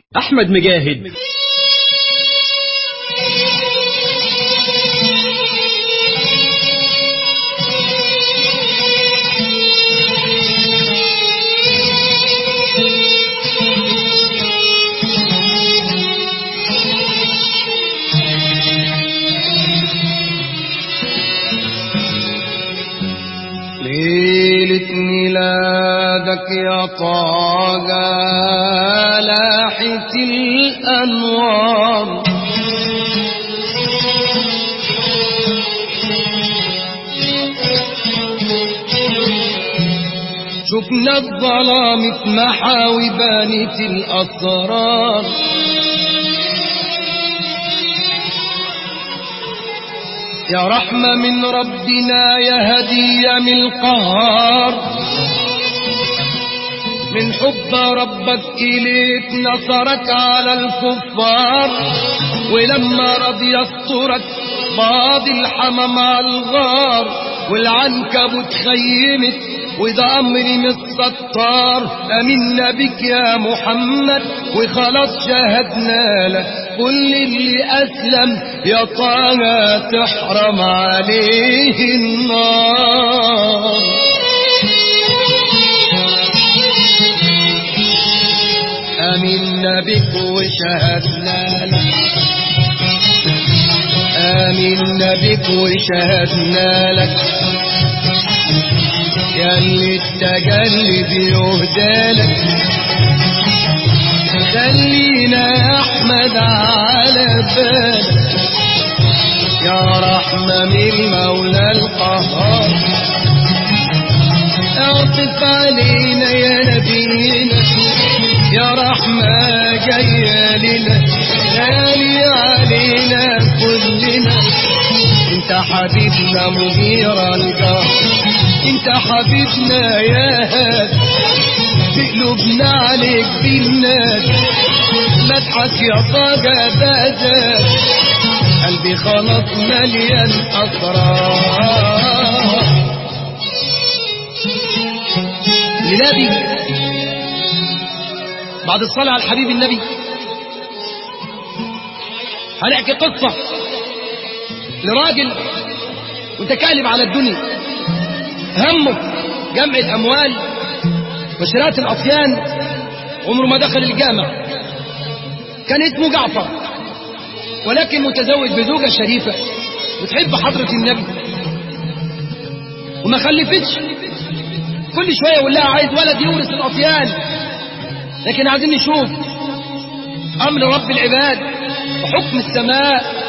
أحمد مجاهد ليلة ميلادك يا طاقة لاحت الأنوار شفنا الظلام اتمحى وبانت الأسرار يا رحمة من ربنا يا هدية من القهار من حب ربك إليك نصرك على الكفار ولما رضي يسترك بعض الحمى مع الغار والعنكبوت خيمت وده أمري متستار أمنا بك يا محمد وخلاص شاهدنا لك كل اللي أسلم يا طه تحرم عليه النار آمنا بك وشهدنا لك آمنا بك وشهدنا لك يا اللي التجلي بيهدى لك خلينا يا أحمد على بالك يا رحمة من المولى القهار اعطف علينا يا نبينا يا رحمة جاية لنا غالي علينا كلنا انت حبيبنا مغير الجار انت حبيبنا يا هاد تقلبنا عليك بالناس مدحك يا طاقة بازا قلبي خلاص مليان أسرار لنبي بعد الصلاة على الحبيب النبي هنحكي قصة لراجل متكالب على الدنيا همه جمع الأموال وشراء الأطيان عمره ما دخل الجامع كان اسمه جعفر ولكن متزوج بزوجة شريفة وتحب حضرة النبي وما خلفتش كل شوية يقول لها عايز ولد يورث الأطيان لكن عايزين نشوف أمر رب العباد وحكم السماء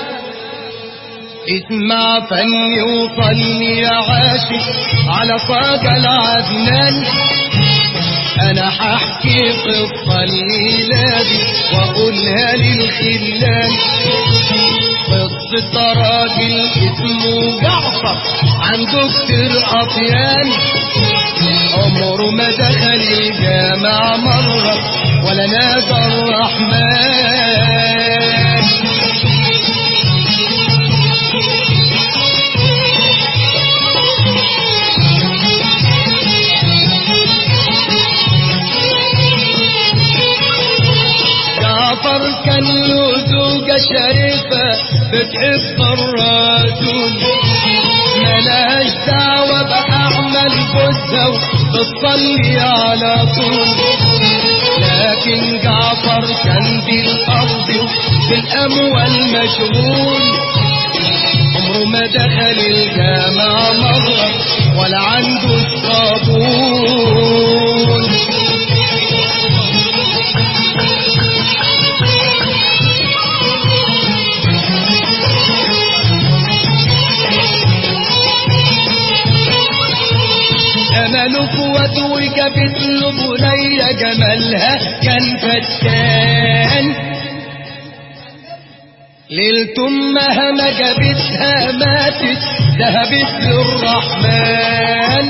اسمع فني وصلي يا عاشق على صاق العدنان انا ححكي قصة الليلة دي واقولها للخلان قصة راجل اسمه جعفر عنده كتير اطيان عمره ما دخل الجامع مرة ولا نادى الرحمن جعفر كان له زوجة شريفة بتحب الرجل ملاش دعوة بأعمال جوزها وبتصلي على طول لكن جعفر كان بالأرض بالأموال مشغول عمره ما دخل الجامع مرة ولا عنده الصابون أمل قوة وجابت له بنية جمالها كان فتان ليلة أمها ما جابتها ماتت ذهبت للرحمن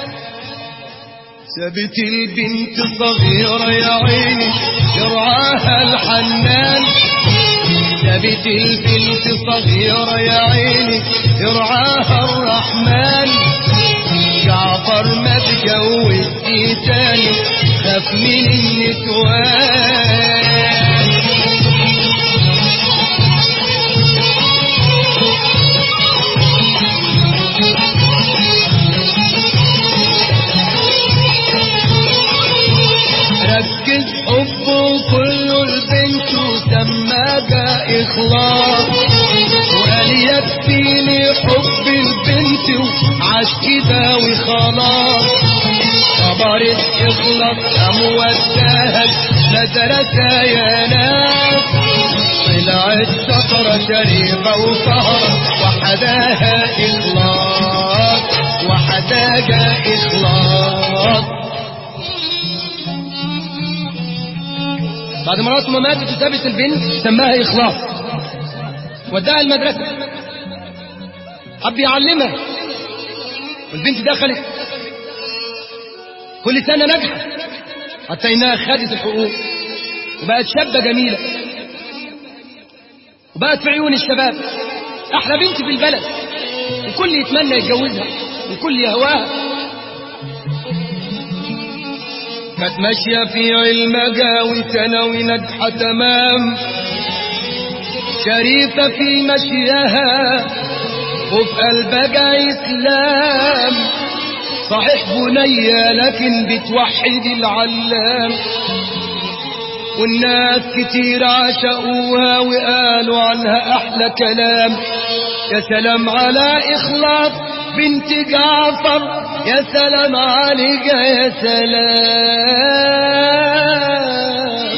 سابت البنت صغيرة يا عيني يرعاها الحنان سابت البنت صغيرة يا عيني يرعاها الرحمن جعفر ما تجوز تاني خاف من النسوان كده وخلاص خبرت اخلص قام وداها مدرسة يا ناس طلعت شطرة شريفة وطهرة وحداها إخلاص وحداها إخلاص بعد ما مراته ما ماتت وسابت البنت سماها إخلاص وداها المدرسة حب يعلمها والبنت دخلت كل سنة نجحت حتى إنها خدت الحقوق وبقت شابة جميلة وبقت في عيون الشباب أحلى بنت في البلد الكل يتمنى يتجوزها الكل يهواها كانت ماشية في علمها وثانوي ناجحة تمام شريفة في مشيها وفي قلبها إسلام صحيح بنية لكن بتوحد العلام والناس كتير عشقوها وقالوا عنها أحلى كلام يا سلام على إخلاص بنت جعفر يا سلام عليك يا سلام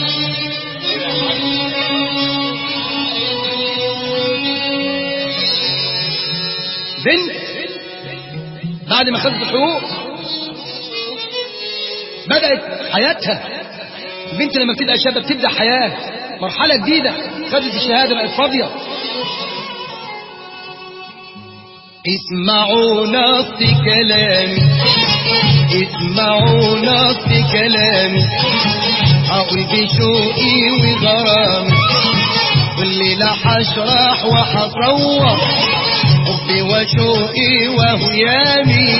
بنت بعد ما خدت الحقوق بدأت حياتها البنت لما بتبقى شابة بتبدأ حياة مرحلة جديدة خدت الشهادة بقت فاضية اسمعوا نص كلامي اسمعوا نص كلامي أقول بشوقي وغرامي والليلة حشرح وحصور حبي وشوقي وهيامي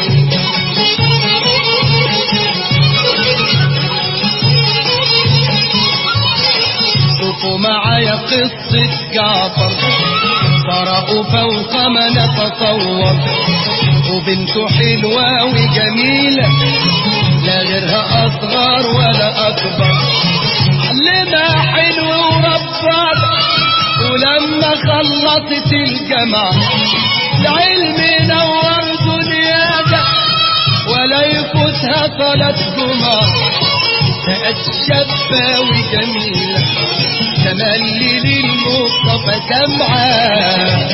شوفوا معايا قصة جعفر قرأوا فوق ما نتصور وبنته حلوة وجميلة لا غيرها أصغر ولا أكبر علمها حلو وربط ولما خلصت الجامعة العلم نور دنياها ولا يفوتها صلاة جمعة بقت شابة وجميلة تملي للمصطفى سمعة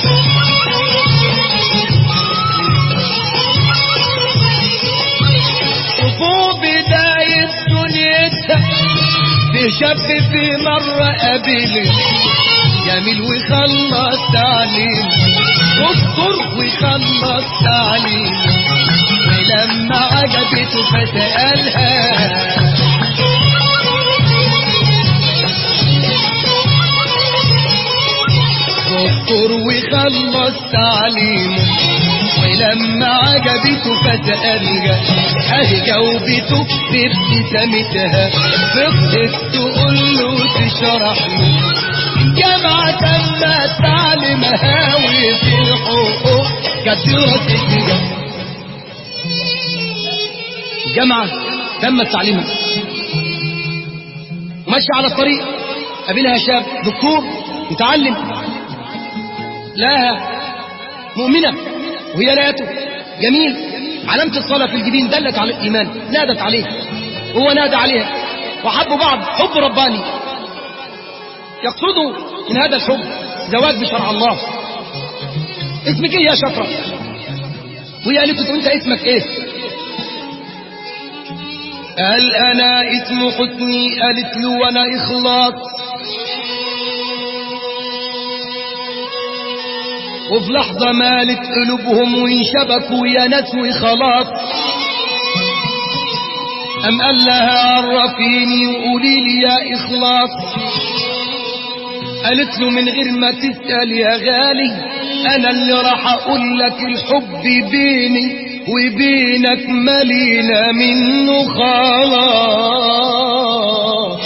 شوفوا بداية دنيتها في شاب في مرة قابله جميل ويخلص تعليم دكتور ويخلص تعليم ولما عجبته فسألها دكتور ويخلص تعليمه ولما عجبته فسألها اهي جاوبته بابتسامتها فضلت تقول له تشرح له جامعة تم تعليمها وفي الحقوق كثيرة الجامعة جامعة تم تعليمها ماشي على الطريق قابلها شاب دكتور متعلم لها مؤمنة وهي ناته جميل علامة الصلاة في الجبين دلت على الإيمان نادت عليه هو نادى عليها وحبوا بعض حب رباني يقصدوا من هذا الحب زواج بشرع الله اسمك ايه يا شطرة وهي قالت له انت اسمك ايه قال انا اسم حسني قالت له وانا اخلاص وفي لحظة مالت قلوبهم وانشبكوا يا ناس وخلاص أم قال لها عرفيني وقولي لي يا إخلاص قالت له من غير ما تسأل يا غالي أنا اللي راح أقول لك الحب بيني وبينك ملينا منه خلاص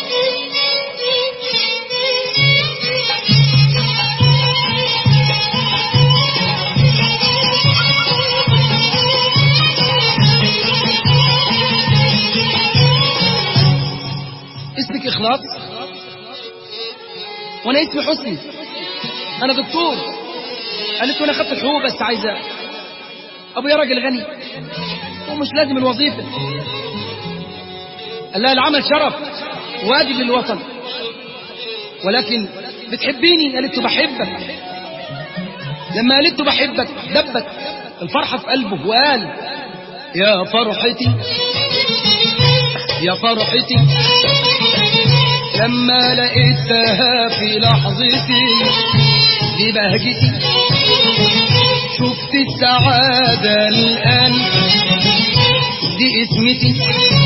اسمك إخلاص وأنا اسمي حسني أنا دكتور قالت له أنا خدت الحقوق بس عايزة ابويا راجل غني ومش لازم الوظيفه قال لها العمل شرف واجب للوطن ولكن بتحبيني قالت له بحبك لما قالت له بحبك دبت الفرحة في قلبه وقال يا فرحتي يا فرحتي لما لقيتها في لحظتي دي بهجتي شفت السعادة الآن دي اسمتي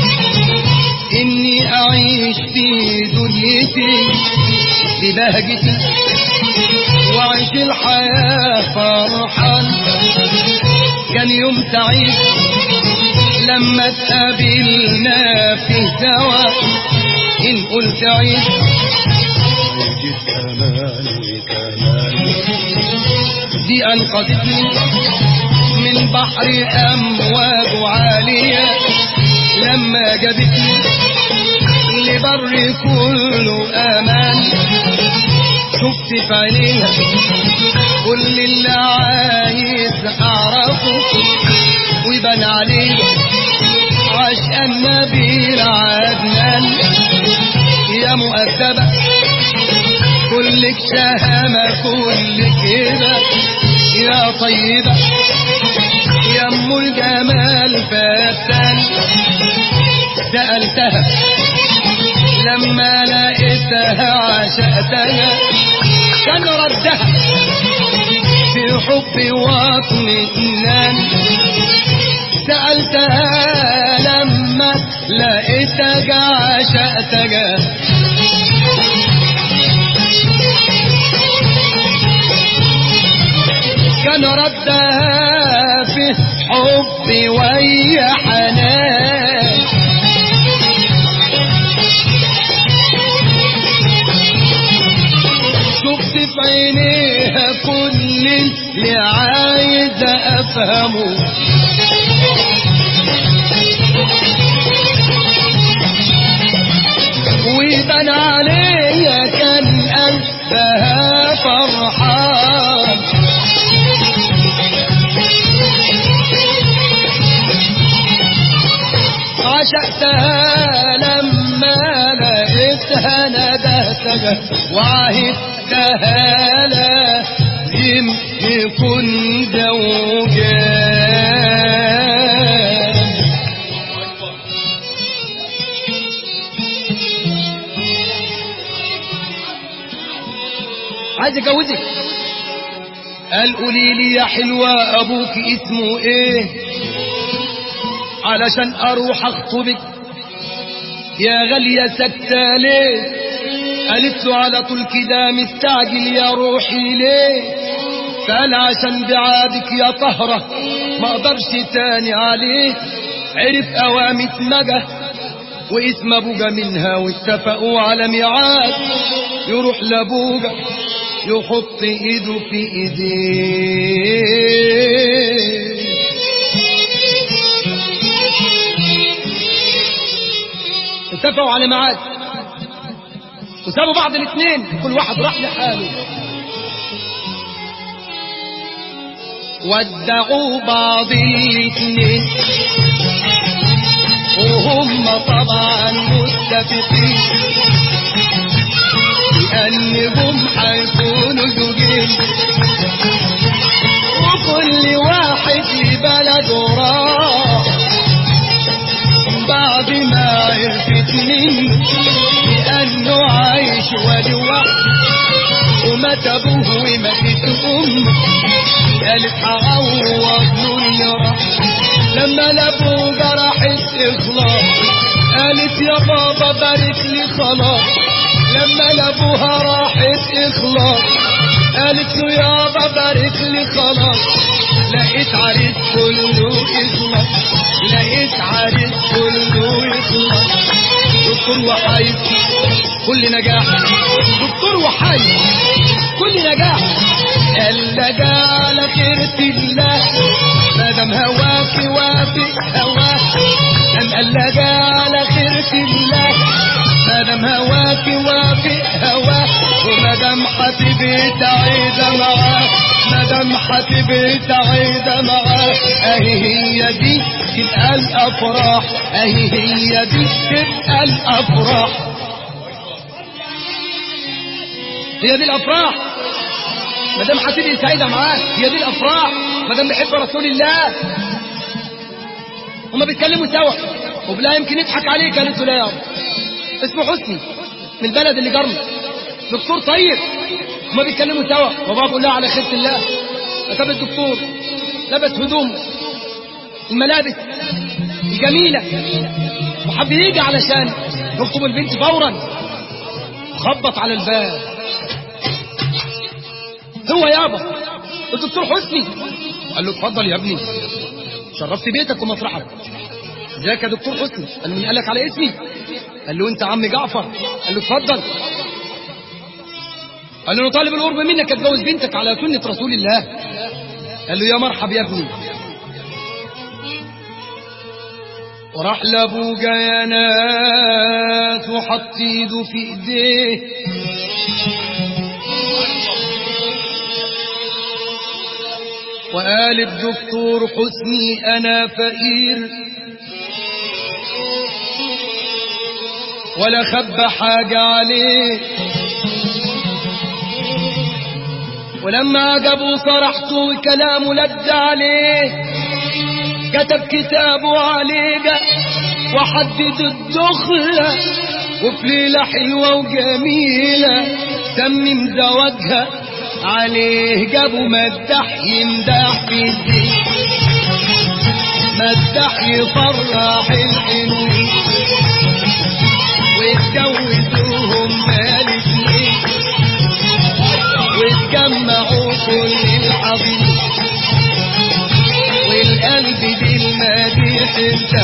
إني أعيش في دنيتي ببهجتي وأعيش الحياة فرحان كان يوم سعيد لما اتقابلنا في سوا إن قلت عيد عيد كمان وكمان دي أنقذتني من بحر أمواج عالية لما جابتني لبر كله أمان شفت في عينيها كل اللي عايز أعرفه ويبان عليه عشق النبي العدنان يا مؤدبة كلك شهامة كلك كده يا طيبة يا ام الجمال فتان سألتها لما لقيتها عشقتها كان ردها في حب واطمئنان سألتها لما لقيتك عشقتك كان ردها في حب ويا حنان شفت في عينيها كل اللي عايز افهمه ويبان عليا كان قلبها فرحان عشقتها لما لقيتها ندهتها وعهدتها لازم يكون زوجان عايز اتجوزك قال قولي لي يا حلوة ابوك اسمه ايه علشان اروح اخطبك يا غالية سكتة ليه قالت له على طول كده مستعجل يا روحي ليه قال عشان بعادك يا طهرة ما اقدرش تاني عليه عرف اوامة مجه واسم ابوجا منها واتفقوا على ميعاد يروح لابوجا يحط ايده في ايديه اتفقوا على ميعاد وسابوا بعض الاثنين كل واحد راح لحاله ودعوا بعض الاثنين وهم طبعا متفقين بأنهم حيكونوا زوجين وكل واحد لبلده راح بعد ما عرفت منه بأنه عايش ولوحده ومات أبوه وماتت أمه قالت هعوض له اللي راح لما لابوه جرحت إخلاص قالت يا بابا بارك لي خلاص لما لابوها راحت إخلاص قالت له يابا بارك لي خلاص لقيت عريس كله إخلاص لقيت عريس كله إخلاص دكتور وحيد كل نجاح دكتور وحيد كل نجاح قال جا على خيرة الله ما دام هواك وافق هواه قام قال جا على خيرة الله ما دام هواك وافق هواه وما دام مدام حتبقي سعيدة معاه مدام حتبقي سعيدة معاه اهي هي دي تبقى الافراح اهي هي دي تبقى الافراح هي دي الافراح مدام حتبقي سعيدة معاه هي دي الافراح مدام بيحب رسول الله هما بيتكلموا سوا وبلا يمكن يضحك عليك قالت له لا يابا اسمه حسني من البلد اللي جرنا دكتور طيب هما بيتكلموا سوا وبابا بيقول لها على خيرة الله كتب الدكتور لبس هدوم الملابس الجميلة وحب يجي علشان يخطب البنت فورا خبط على الباب هو يابا الدكتور حسني قال له اتفضل يا ابني شرفت بيتك ومطرحك ازيك يا دكتور حسني قال له مين قالك على اسمي قال له انت عم جعفر قال له اتفضل قال له انا طالب القرب منك اتجوز بنتك على سنة رسول الله قال له يا مرحب يا ابني وراح لابوجا يا ناس وحط ايده في ايديه وقال الدكتور حسني انا فقير ولا خبى حاجة عليه ولما عجبه صرحته وكلامه لد عليه كتب كتابه عليه وحدد الدخلة وفي ليلة حلوة وجميلة تمم زواجها عليه جابوا مدح يمدح في الدين مدح يفرح الحلوين واتجوزوهم مال اتنين واتجمعوا كل الحبيب والقلب بالمديح انت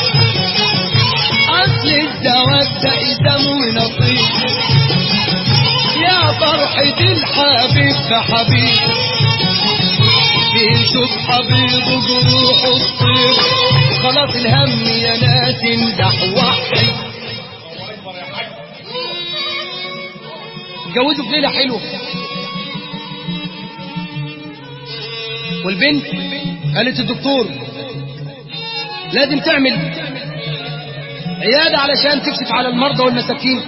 اصل الزواج ده اسم ونصيب يا فرحة الحبيب بحبيب بيشوف حبيبه جروحه الطيب خلاص الهم يا ناس امدح وحي اتجوزوا في ليلة حلوة والبنت قالت الدكتور لازم تعمل عيادة علشان تكشف على المرضى والمساكين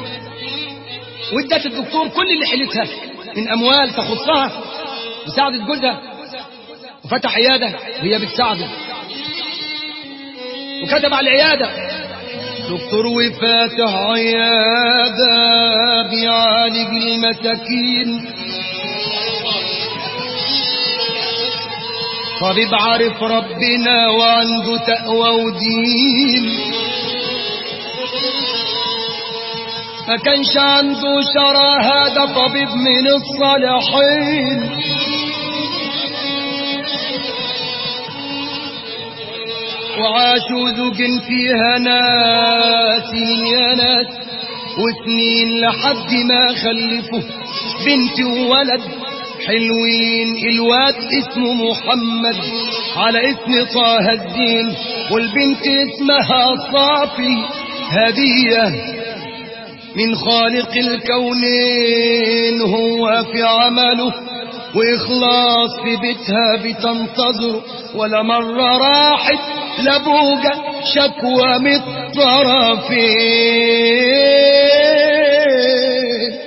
وادت الدكتور كل اللي حلتها من اموال تخصها وساعدت جوزها وفتح عيادة وهي بتساعده وكتب على العيادة دكتور وفاتح عيادة بيعالج المساكين طبيب عارف ربنا وعنده تقوى ودين ما كانش عنده شرع هذا طبيب من الصالحين وعاشوا زوج فيها ناس يا ناس وسنين لحد ما خلفوا بنت وولد حلوين الواد اسمه محمد على اسم طه الدين والبنت اسمها صافي هديه من خالق الكونين هو في عمله وإخلاص في بيتها بتنتظر ولا مرة راحت لبوجة شكوى من الطرفين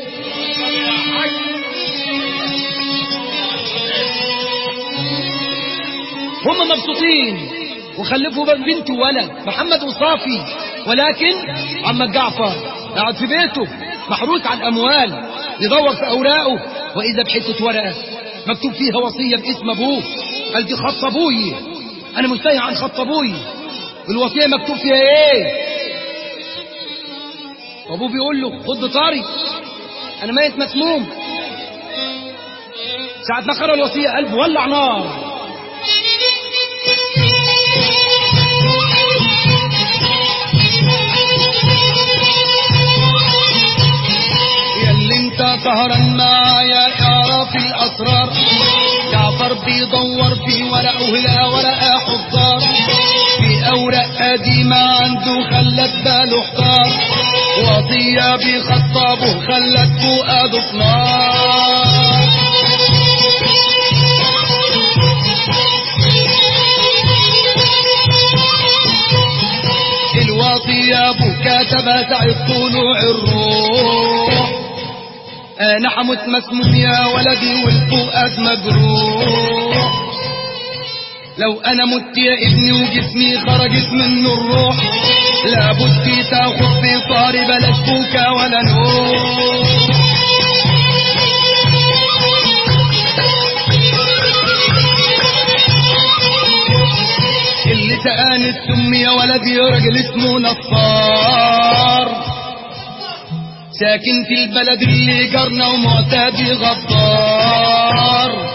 هم مبسوطين وخلفوا بنت وولد محمد وصافي ولكن عم جعفر قاعد في بيته محروس عن أموال يدور في أوراقه وإذا بحتة ورقة مكتوب فيها وصية باسم أبوه قال دي خط أبوي أنا مستهي عن خط أبوي الوصية مكتوب فيها إيه وأبوه بيقول له خد طاري أنا ميت مسموم ساعة ما قرأ الوصية قلبه ولع نار سهرا معايا اعرف الاسرار جعفر بيدور في ورقه لا ورقه حضار في اوراق قديمه عنده خلت باله احتار وصية بخطابه خلت فؤاده في نار الوصية ابو كتبها ساعة طلوع الروح انا حمت مسموم يا ولدي والفؤاد مجروح لو انا مت يا ابني وجسمي خرجت منه الروح لابد تاخد في طاري بلاش بوكا ولا نوم اللي تآنس سمي يا ولدي راجل اسمه نصار ساكن في البلد اللي جارنا ومعتادي غدار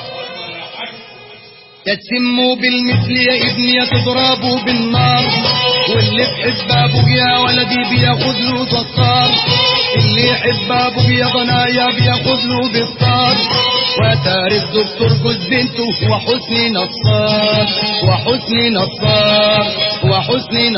يا تسموا بالمثل يا ابني يا تضربوا بالنار واللي بحب ابوك يا ولدي بياخد له دستار اللي يحب ابوك يا ضنايا بياخد له بالطار وتاري الدكتور جوز بنته وحسني نصار وحسني نصار وحسني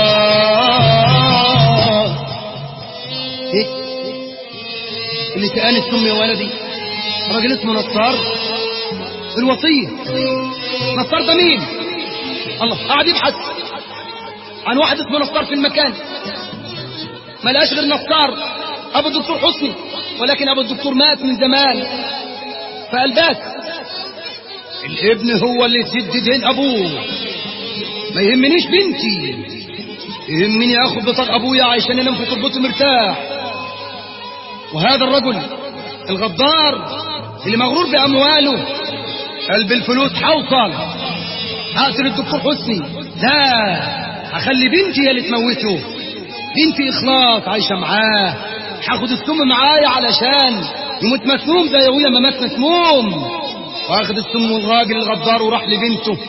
نصار ايه اللي تآنس سمي يا ولدي راجل اسمه نصار الوصية نصار ده مين الله قاعد يبحث عن واحد اسمه نصار في المكان ما لقاش غير نصار ابو الدكتور حسني ولكن ابو الدكتور مات من زمان فقال بس الابن هو اللي يسد دين ابوه ما يهمنيش بنتي يهمني اخد بطاق ابويا عشان انام في تربته مرتاح وهذا الرجل الغدار اللي مغرور بامواله قلب الفلوس حوصل هقتل الدكتور حسني لا هخلي بنتي هي اللي تموته بنتي اخلاص عايشه معاه هاخد السم معايا علشان يموت مسموم زي ابويا ما مات مسموم واخد السم الراجل الغدار وراح لبنته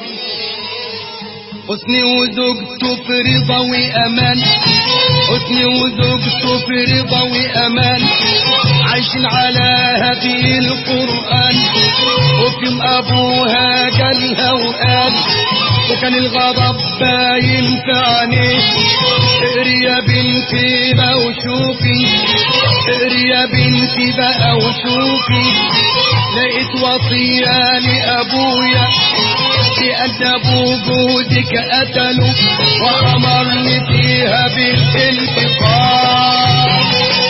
حسني وزوجته في رضا وامان حسني وزوجته في رضا وامان عايشين على هدي القران وفي يوم ابوها جالها وقال وكان الغضب باين في عينيه اقري يا بنتي بقى وشوفي اقري يا بنتي بقى وشوفي لقيت وصية لأبويا لأن أبو جودك قتله وأمرني فيها بالانتقام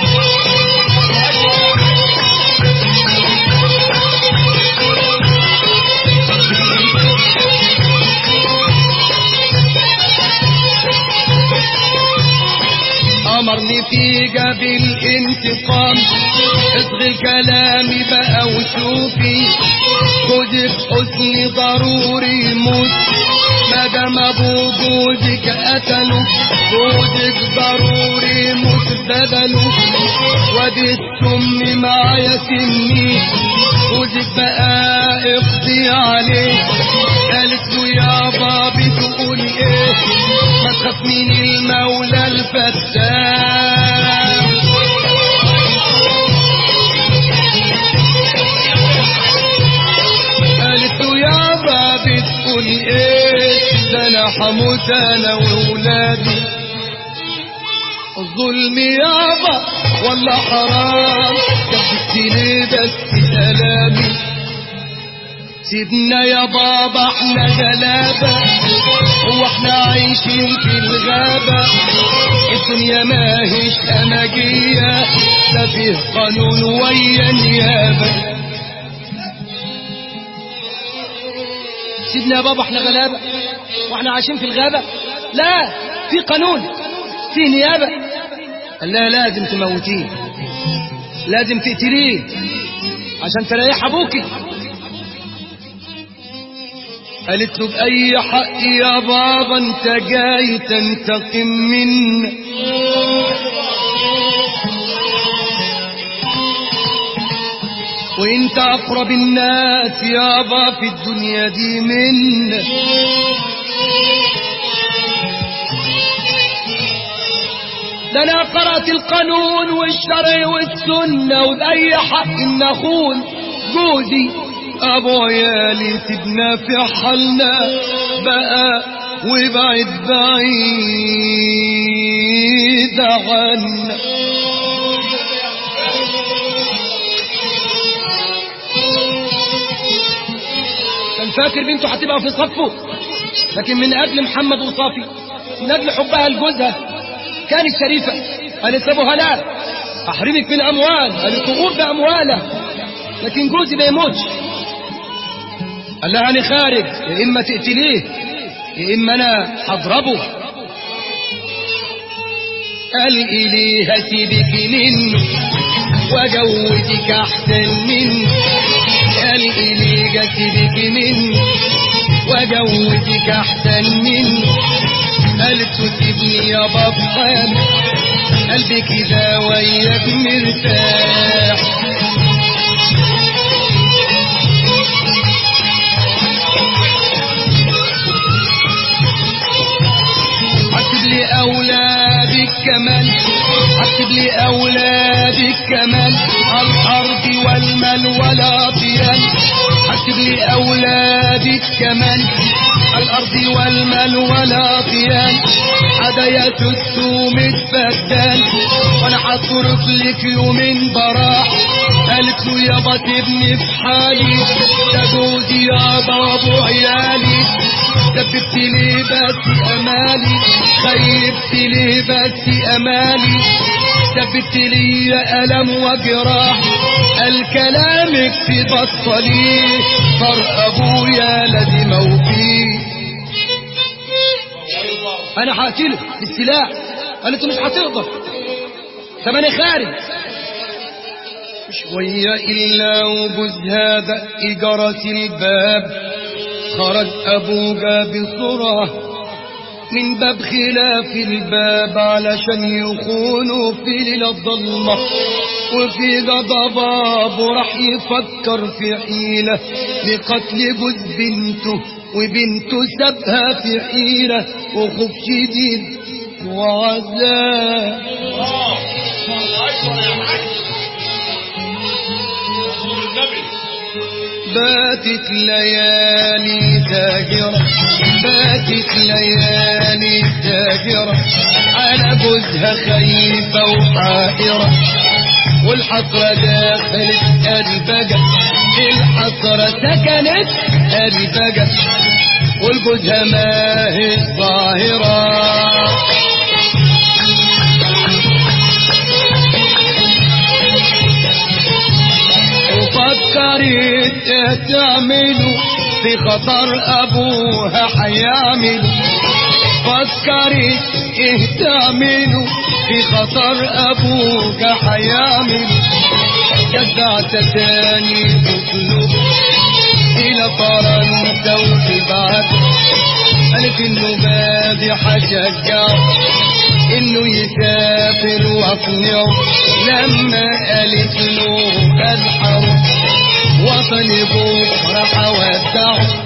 أمرني فيها بالانتقام اصغي كلامي بقى وشوفي جوزك حسني ضروري يموت مادام ابو جوزك قتله جوزك ضروري يموت بدله وادي السم معايا سمي جوزك بقى اقضي عليه قالت له يا بابي تقول ايه ما تخاف من المولى الفتاح قالت له يا بابي تقول ايه ده انا حموت انا وولادي الظلم يابا ولا حرام كبت ليه بس كلامي سيبنا يا بابا احنا غلابة هو احنا عايشين في الغابة الدنيا ماهيش أمجية ده فيه قانون ويا نيابة سيبنا يا بابا احنا غلابة واحنا عايشين في الغابة لا في قانون في نيابة قال لا لازم تموتيه لازم تقتليه عشان تريح ابوكي قالت له بأي حق يا بابا انت جاي تنتقم منا وانت اقرب الناس يابا في الدنيا دي منا ده انا قرأت القانون والشرع والسنة وبأي حق ان اخون جوزي ابو عيالي سيبنا في حالنا بقى وبعد بعيد عنا كان فاكر بنته هتبقى في صفه لكن من اجل محمد وصافي من اجل حبها لجوزها كانت شريفه قالت لابوها لا احرمك من اموال قالت تغور بامواله لكن جوزي ما يموتش قال لها انا خارج يا اما تقتليه يا اما انا هضربه قال إليه هسيبك منه وجوزك احسن منه قال إليه هسيبك منه وجوزك احسن منه قالت تسيبني يا بطل قلبي كده وياك مرتاح اكتب لي اولادك كمان اكتب لي اولادك كمان على الارض والمال ولا طيان اكتب لي اولادك كمان على الارض والمال ولا طيان هدايا السوم الفتان وانا هصرف لك يومين براح قالت له يابا سيبني في حالي ده جوزي يابا وابو عيالي سببت لي بس امالي خيبت لي بس امالي سببت لي الم وجراح الكلام في بطلي صار ابويا لازم اوفيه انا هقتله بالسلاح قالت له مش هتقدر طب انا خارج شوية إلا وجوزها دق جرس الباب خرج أبوها بسرعة من باب خلاف الباب علشان يخونوا في ليلة ضلمة وفي غضب أبو راح يفكر في حيلة لقتل جوز بنته وبنته سابها في حيرة وخوف شديد وعذاب باتت ليالي تاجرة باتت ليالي تاجرة على جوزها خايفة وحائرة والحسرة دخلت البجة الحسرة سكنت البجة والجوزها ما هي ظاهرة وفكرت تعمله في خطر ابوها حيعمله فكرت ايه تعمله في خطر ابوك حيعمله جدعت تاني تطلب الى فرنسا وتبعت قالت انه بادي حشجعه انه يسافر واقنعه لما قالت له الحرب وطني بكره هودعه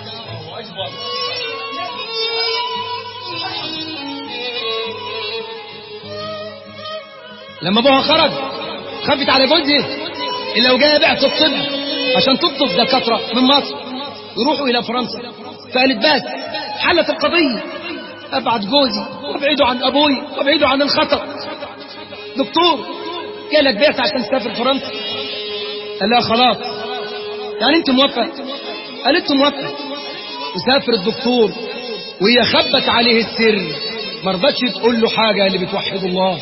لما ابوها خرج خفت على جوزها اللي لو جايه بعت الطب عشان تطلب دكاتره من مصر يروحوا الى فرنسا فقالت بس حلت القضيه ابعد جوزي وابعده عن ابوي وابعده عن الخطر دكتور جالك بعت عشان تسافر فرنسا قال لها خلاص يعني انت موافق قالت له موافق وسافر الدكتور وهي خبت عليه السر ما رضتش تقول له حاجه اللي بتوحد الله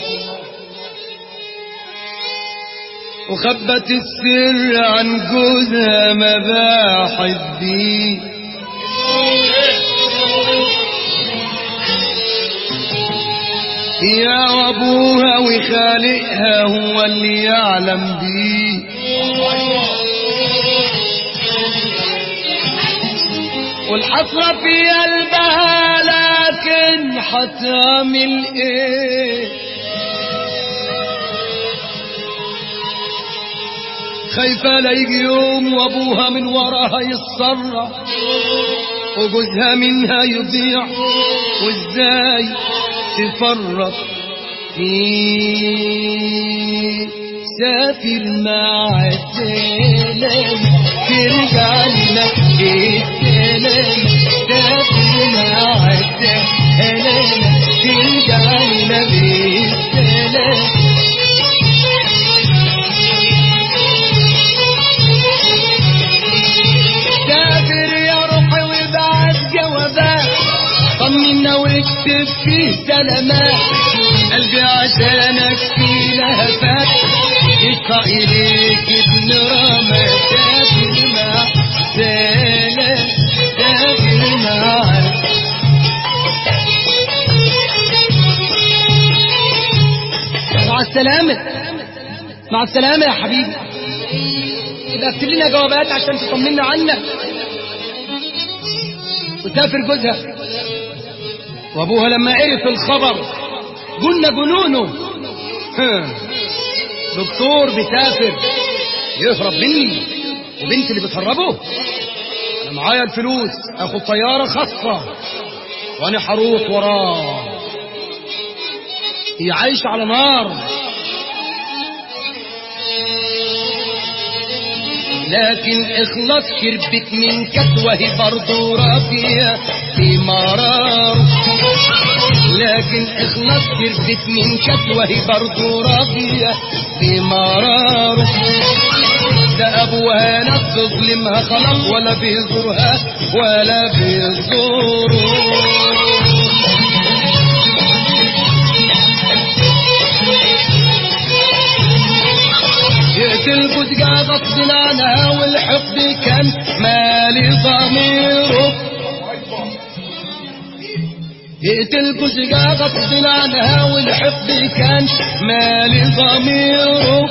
وخبت السر عن جوزها ما باحت بيه يا ابوها وخالقها هو اللي يعلم بيه والحسرة في قلبها لكن هتعمل ايه خايفة لا يجي يوم وابوها من وراها يتصرع وجوزها منها يضيع وازاي تفرط فيه سافر مع السلام ترجع لنا بالسلام سافر مع واكتب فيه سلامات قلبي عشانك في لهفات يشفع إليك ابن رمى سافر مع سلام سافر معك مع السلامة مع السلامة يا حبيبي يبقى اكتب لنا جوابات عشان تطمنا عنك وسافر جوزها وابوها لما عرف الخبر قلنا جنونه ها، دكتور بيسافر يهرب مني وبنت اللي بتهربه انا معايا الفلوس اخد طياره خاصه وانا هروح وراه هي عايشه على نار لكن اخلص شربت من كسوه برضو راضية في مرار لكن اخلص شربت من كسوه برضو راضية في مرار ده ابوها ناس تظلمها خلاص ولا بيزورها ولا بيزوره يقتل جدجا غصب عنها والحقد كان مالي ضميره يقتل جدجا غصب عنها والحقد كان مالي ضميره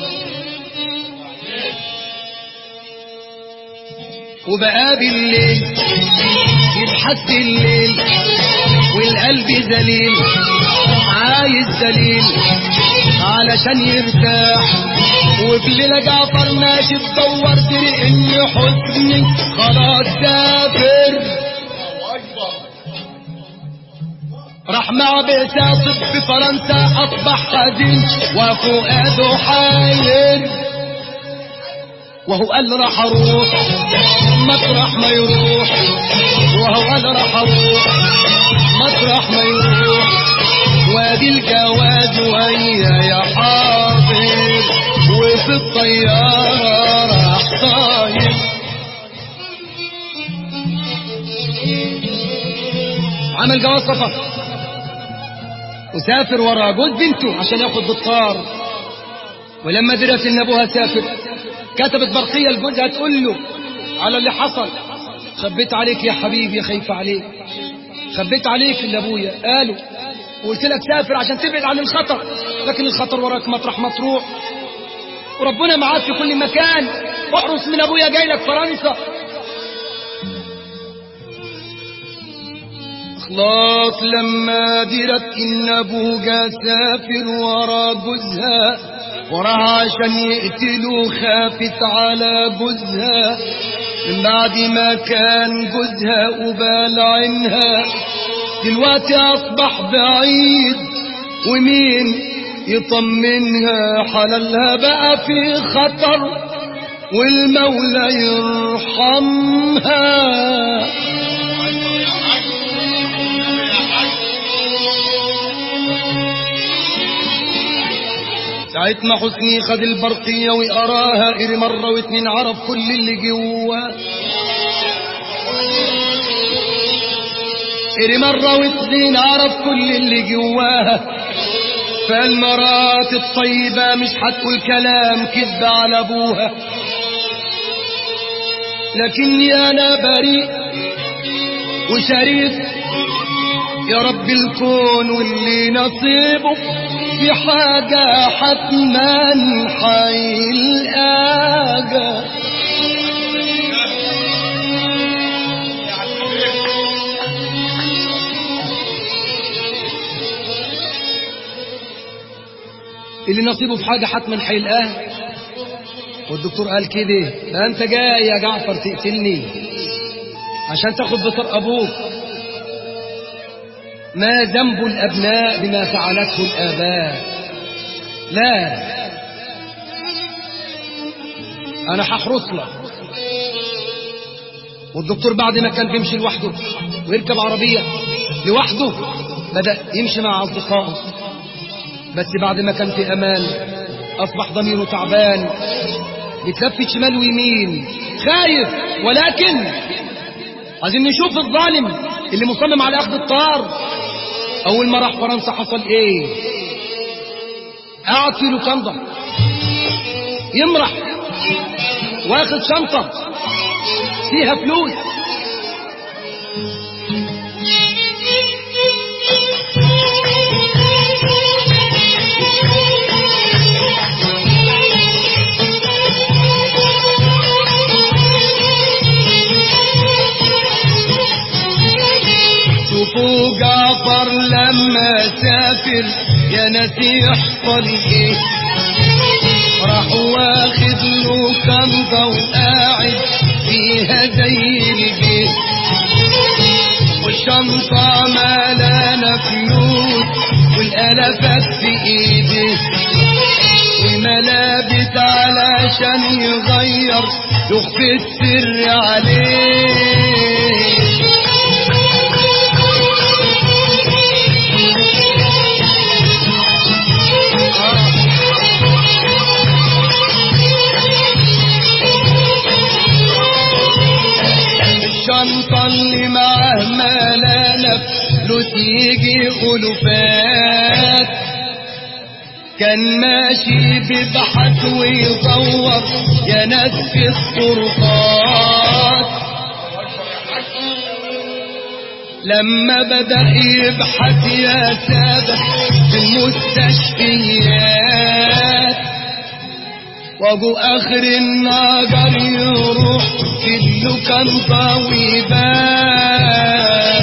وبقى بالليل يبحث الليل والقلب ذليل عايز دليل علشان يرتاح وبليلة جعفر ماشي تدور دري ان حزني خلاص سافر راح مع بيتا طب في فرنسا اصبح حزين وفؤاده حاير وهو قال راح اروح مطرح ما يروح وهو قال راح اروح مطرح ما يروح وادي الجواز ويا يا حاضر وفي الطيارة راح طاير عمل جواز سفر وسافر ورا جوز بنته عشان ياخد بالطار ولما درت ان ابوها سافر كتبت برقية لجوزها تقول له على اللي حصل خبيت عليك يا حبيبي خايفة عليك خبيت عليك اللي ابويا قالوا وقلت لك سافر عشان تبعد عن الخطر لكن الخطر وراك مطرح ما تروح وربنا معاك في كل مكان احرص من ابويا جاي لك فرنسا خلاص لما درت ان ابوها سافر ورا جوزها وراها عشان يقتلوا خافت على جوزها من بعد ما كان جوزها قبال عينها دلوقتي اصبح بعيد ومين يطمنها حلالها بقى في خطر والمولى يرحمها ساعة ما حسني خد البرقية وقراها قري مرة واتنين عرف كل اللي جواه قري مرة واتنين عرف كل اللي جواها فالمرات الطيبة مش هتقول كلام كذب على ابوها لكني انا بريء وشريف يا رب الكون واللي نصيبه في حاجة حتما حيلقاها اللي نصيبه في حاجة حتما هيلقاها والدكتور قال كده ده انت جاي يا جعفر تقتلني عشان تاخد بطر ابوك ما ذنب الابناء بما فعلته الاباء لا انا هحرص لك والدكتور بعد ما كان بيمشي لوحده ويركب عربية لوحده بدأ يمشي مع أصدقائه بس بعد ما كان في أمان أصبح ضميره تعبان بيتلفت شمال ويمين خايف ولكن عايزين نشوف الظالم اللي مصمم على اخذ الطار اول ما راح فرنسا حصل ايه قعد في لوكاندا يمرح واخد شنطة فيها فلوس شوفوا جعفر لما سافر يا ناس يحصل ايه راح واخد له كنزة وقاعد فيها زي البيت والشنطة ملانة فلوس والالافات في ايديه وملابس علشان يغير يخفي السر عليه الشنطة اللي معاه ملانة فلوس يجي ألوفات كان ماشي بيبحث ويدور يا ناس في الطرقات لما بدأ يبحث يا سادة في المستشفيات وابو اخر النجر يروح في اللوكاندا ويبات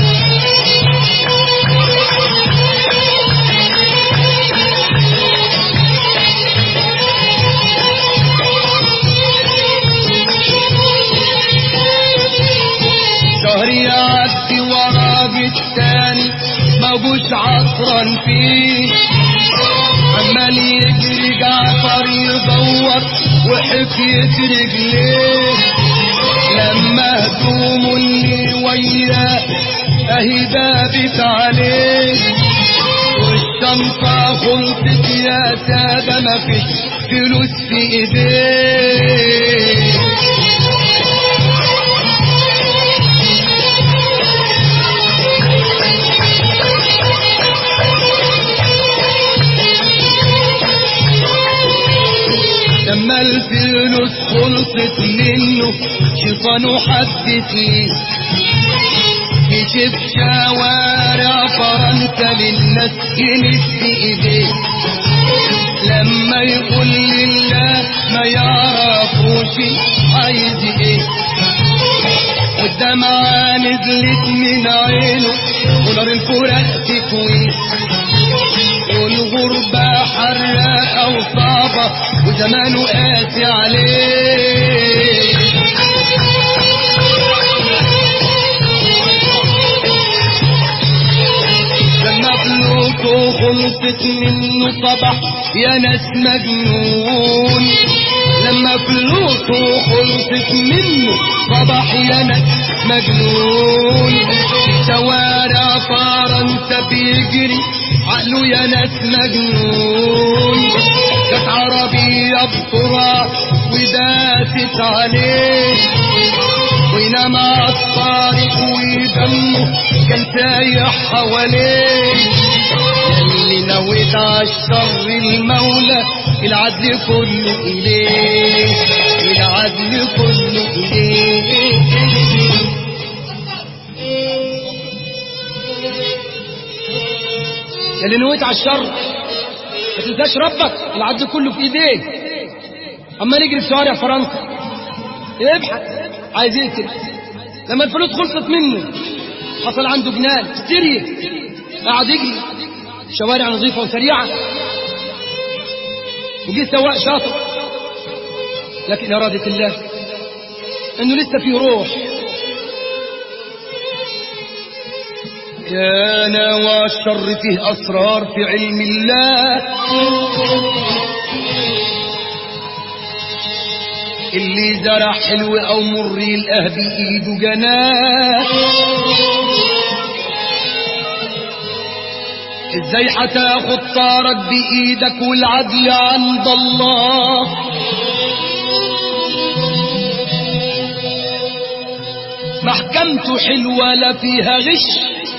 شهر يعدي ورا التاني مابوش عطران فيه عمال يجري جعفر يدور وحكيت رجليه لما هدومه اللي وياه اهي دابت عليه والشنطة خلصت يا سادة مفيش فلوس في ايديه لما الفلوس خلصت منه شيطانه حدث ليه كشف شوارع فرنسا للناس يمد ايديه لما يقول لله ما يعرفوش عايز ايه والدمعة نزلت من عينه ونار الفراق تكويه والغربة حراقة وصعبة وزمانه قاسي عليه لما فلوسه خلصت منه صبح يا ناس مجنون لما فلوسه خلصت منه صبح يا ناس مجنون شوارع فرنسا بيجري عقله يا ناس مجنون كانت عربية بسرعة وداست عليه وينام على الطريق ودمه كان سايح حواليه اللي نويت عالشر المولى العدل كله إليه العدل كله إليه اللي نويت على الشر ما تنساش ربك العدل كله في ايديه اما نجري في شوارع فرنسا ابحث عايز يقتل لما الفلوس خلصت منه حصل عنده جنان هستيريا قعد يجري شوارع نظيفه وسريعه وجه سواق شاطر لكن اراده الله انه لسه فيه روح يا نوى الشر فيه أسرار في علم الله اللي زرع حلو أو مر يلقاه بإيده جناه ازاي هتاخد طارك بإيدك والعدل عند الله محكمته حلوة لا فيها غش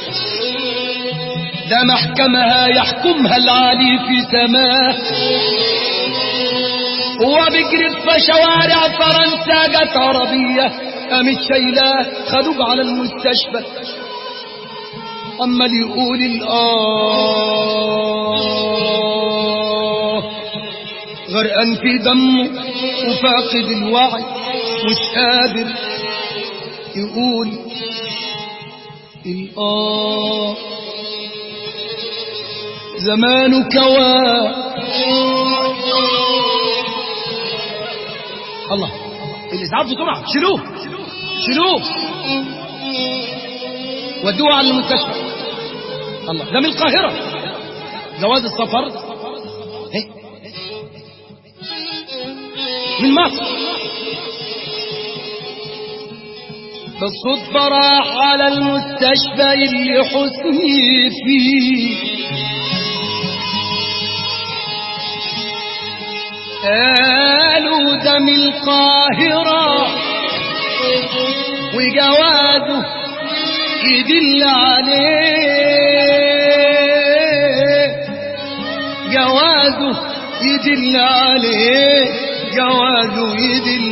ده محكمها يحكمها العالي في سماه هو بيجري في شوارع فرنسا جت عربية قامت شايلاه خدوه على المستشفى عمال يقول الآه غرقان في دمه وفاقد الوعي مش قادر يقول الآه زمان كوا الله الإسعاف بسرعة شيلوه شيلوه ودوه على المستشفى الله ده من القاهرة جواز السفر إيه؟ من مصر بالصدفة راح على المستشفى اللي حسني فيه قالوا ده من القاهرة وجوازه يدل عليه جوازه يدل عليه جوازه يدل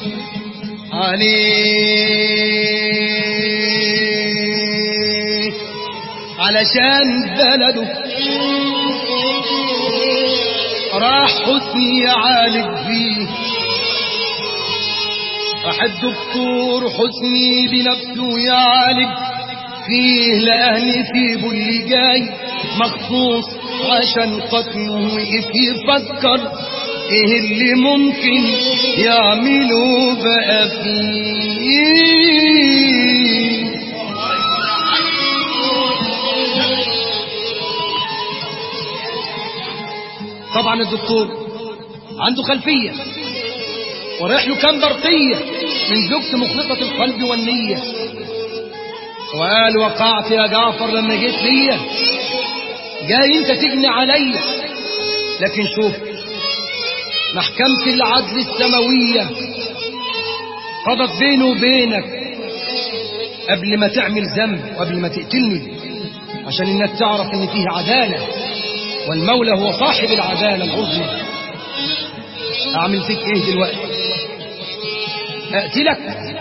عليه علشان بلده راح حسني يعالج فيه راح الدكتور حسني بنفسه يعالج فيه لأهل يسيبوا اللي جاي مخصوص عشان قتله وقف يفكر ايه اللي ممكن يعملوا بقى فيه طبعا الدكتور عنده خلفية ورايح له كام برقية من زوجة مخلصة القلب والنية وقال وقعت يا جعفر لما جيت ليا جاي انت تجني عليا لكن شوف محكمة العدل السماوية قضت بيني وبينك قبل ما تعمل ذنب وقبل ما تقتلني عشان الناس تعرف ان فيه عدالة والمولى هو صاحب العدالة العظمى اعمل فيك ايه دلوقتي اقتلك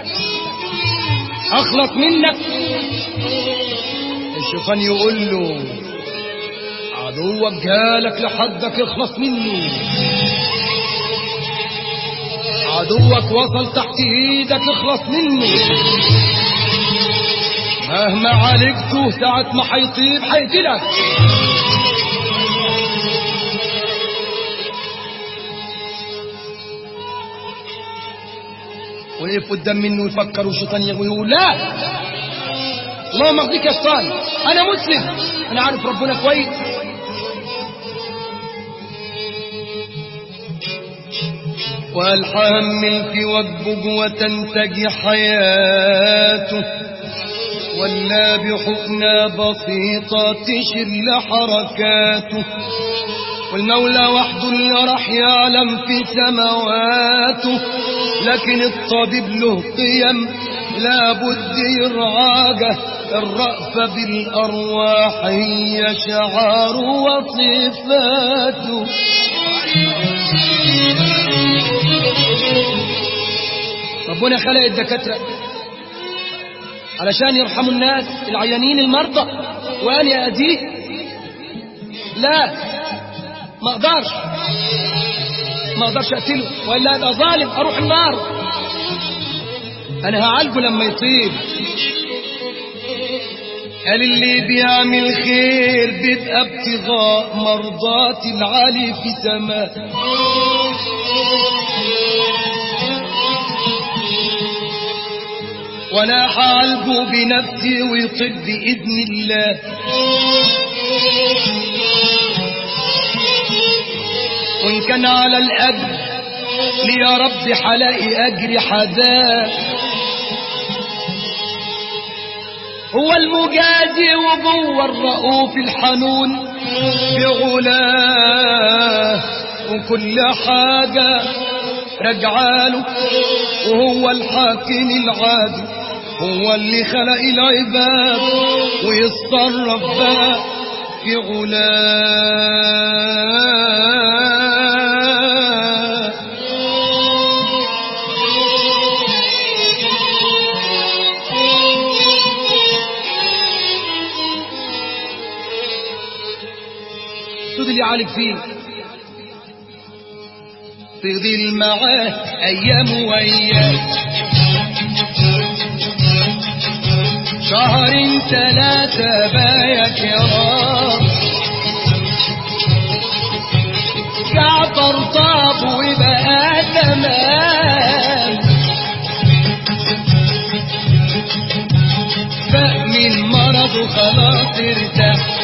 اخلص منك الشيطان يقول له عدوك جالك لحدك اخلص منه عدوك وصل تحت ايدك اخلص منه مهما عالجته ساعة ما حيطيب حيقتلك وقف قدام منه يفكر والشيطان يقول لا اللهم اغفرك يا شيطان انا مسلم انا عارف ربنا كويس وقال حمل في وجبه وتنتجي حياته ولا بحقنة بسيطة تشل حركاته والمولى وحده اللي راح يعلم في سماواته لكن الطبيب له قيم لابد يرعاجه الرأفة بالأرواح هي شعار وصفاته ربنا خلق الدكاترة علشان يرحموا الناس العيانين المرضى وأن يأذيه لا ما اقدرش ما اقدرش اقتله والا ابقى ظالم اروح النار انا هعالجه لما يطيب قال اللي بيعمل خير بيبقى ابتغاء مرضات العالي في سماء وانا هعالجه بنفسي ويطب باذن الله وإن كان على الأجر لي يا رب حلاقي أجري حذاه هو المجازي وجوه الرؤوف الحنون بعلاه وكل حاجة رجعاله وهو الحاكم العادل هو اللي خلق العباد ويتصرف بقى في علاه السود اللي عالج فيه تغدل معاه ايام وايام شهر ثلاثة بايا كرام جعفر طاب وبقى تمام فأمن مرضه خلاص ارتاح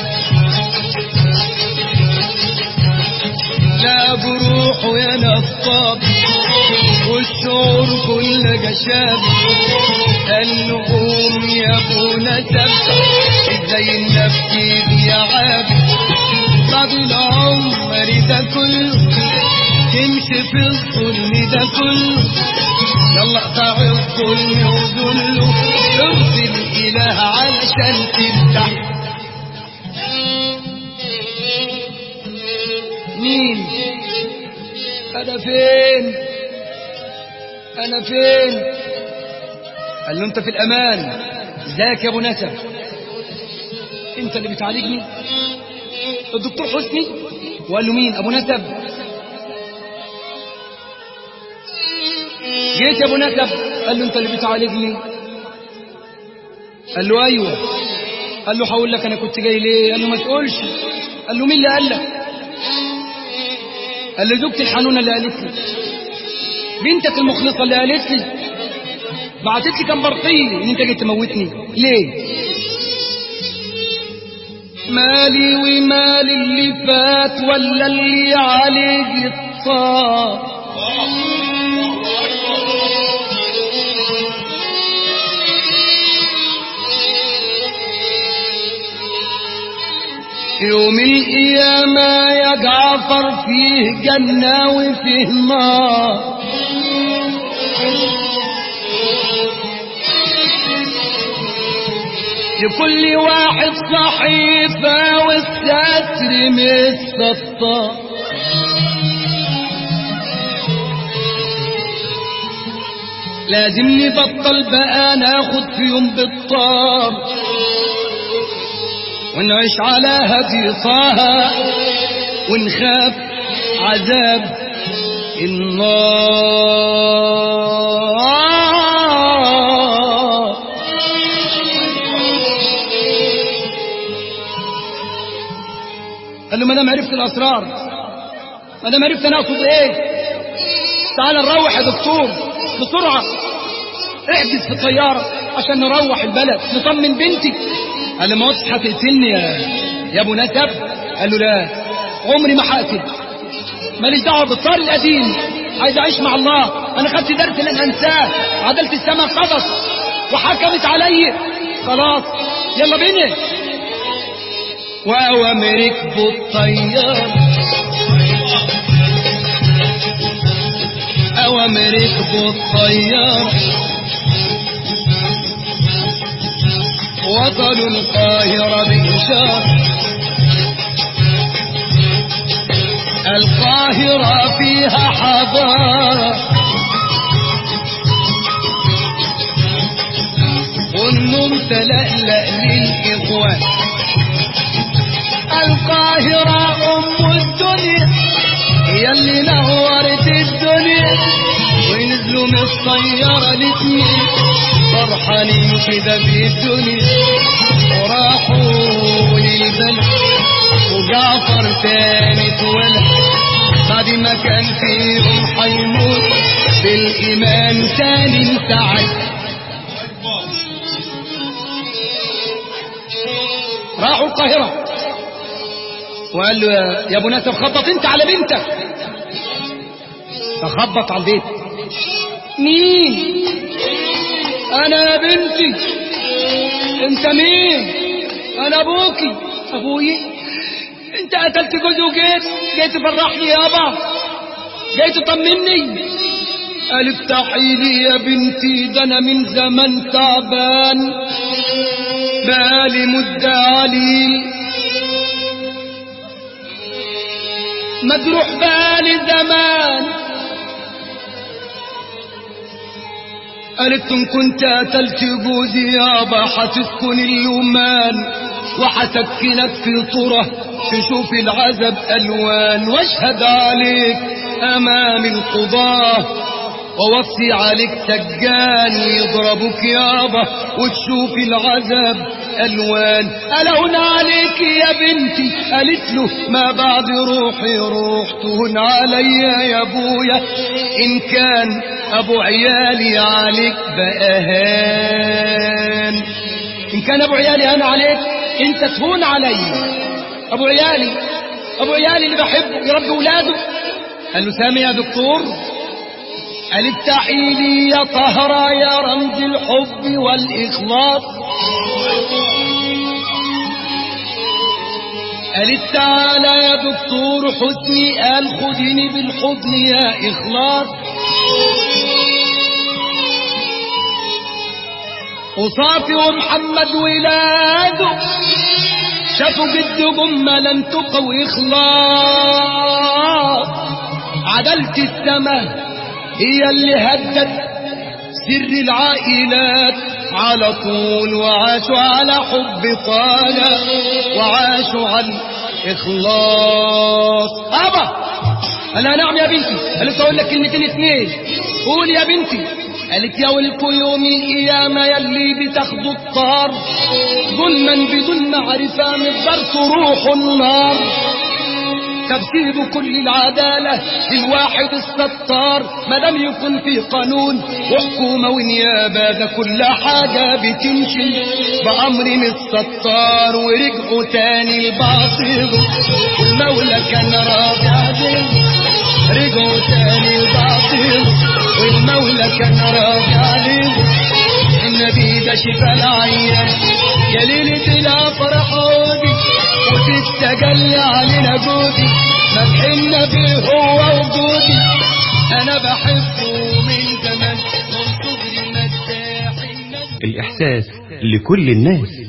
لا بروحه يا نصاب والشعور كل جشاب قال له قوم يا ابو نسب ازاي النفس يا عاب بعد العمر ده كله تمشي في الظلم ده كله يلا اقطع الظلم وذله ارضي الاله علشان ترتاح مين انا فين انا فين قال له انت في الامان ازيك يا ابو نسب انت اللي بتعالجني الدكتور حسني وقال له مين ابو نسب جيت يا ابو نسب قال له انت اللي بتعالجني قال له ايوه قال له هقول لك انا كنت جاي ليه قال له ما تقولش قال له مين اللي قال لك قال له زوجتي الحنونة اللي قالت لي بنتك المخلصة اللي قالت لي بعتت لي كم برقية ان انت جاي تموتني ليه مالي ومال اللي فات ولا اللي عليه الطار يوم القيامة يا جعفر فيه جنة وفيه نار لكل واحد صحيفة والستر متسطر لازم نبطل بقى ناخد في يوم بالطار ونعيش على هدي طه ونخاف عذاب النار قال له ما دام عرفت الاسرار ما دام عرفت انا اقصد ايه تعال نروح يا دكتور بسرعه احجز في الطياره عشان نروح البلد نطمن بنتي قال له ما قلتش هتقتلني يا يا ابو نسب قال له لا عمري ما هقتل ماليش دعوه بالطار القديم عايز اعيش مع الله انا خدت درس لن انساه عدلت السماء قضت وحكمت علي خلاص يلا بينا وأوامر ركبوا الطيار أوامر ركبوا الطيار وصلوا القاهرة بإشارة القاهرة فيها حضارة والنور تلألأ للإخوان القاهرة أم الدنيا هي اللي نورت الدنيا ونزلوا من الطيارة الاتنين فرحانين كده بالدنيا وراحوا للبلد وجعفر تاني اتولد بعد ما كان فيهم حيموت بالإيمان تاني انتعد راحوا القاهره وقال له يا- يا ابو نسب خبط انت على بنتك فخبط على البيت مين انا يا بنتي انت مين انا ابوكي ابوي انت قتلت جوزي وجيت جيت تفرحني يابا جاي تطمني قال افتحي لي يا بنتي ده انا من زمان تعبان بقالي مدة عليل مجروح بقالي زمان قالت ان كنت قتلت جوزي يابا هتسكن اللومان وهسكنك في طرة تشوف العذاب الوان واشهد عليك امام القضاه ووصي عليك سجان يضربك يابا وتشوف العذاب الوان الهون عليك يا بنتي قالت له ما بعد روحي روح تهون عليا يا ابويا ان كان ابو عيالي عليك بقى هان ان كان ابو عيالي انا عليك انت تهون عليا ابو عيالي ابو عيالي اللي بحبه يربي ولاده قال له سامي يا دكتور قال افتحي لي يا طهرة يا رمز الحب والإخلاص قالت تعالى يا دكتور حسني قال خديني بالحضن يا إخلاص وصافي ومحمد ولاده شافوا جد جملا تقى وإخلاص عدلت السماء هي اللي هدت سر العائلات على طول وعاشوا على حب طال وعاشوا على الإخلاص أبا أنا نعم يا بنتي قالت أقول لك كلمتين اتنين قول يا بنتي قالت يا ولكو يوم القيامة يلي بتاخدوا الطار ظلما بدون معرفة مقدر تروح النار تبسيب كل العدالة للواحد الستار ما دام يكون في قانون وحكومة ونيابة ده كل حاجة بتمشي بأمر من الستار ورجعوا تاني الباطل والمولى كان راضي عليهم رجعوا تاني الباطل والمولى كان راضي عليهم النبي ده شفا العيان يا ليلة الافراح عودي وتستجلي علينا جودي مدحنا فيه هو وجودي انا بحبه من زمان من صغري مداح الناس الإحساس لكل الناس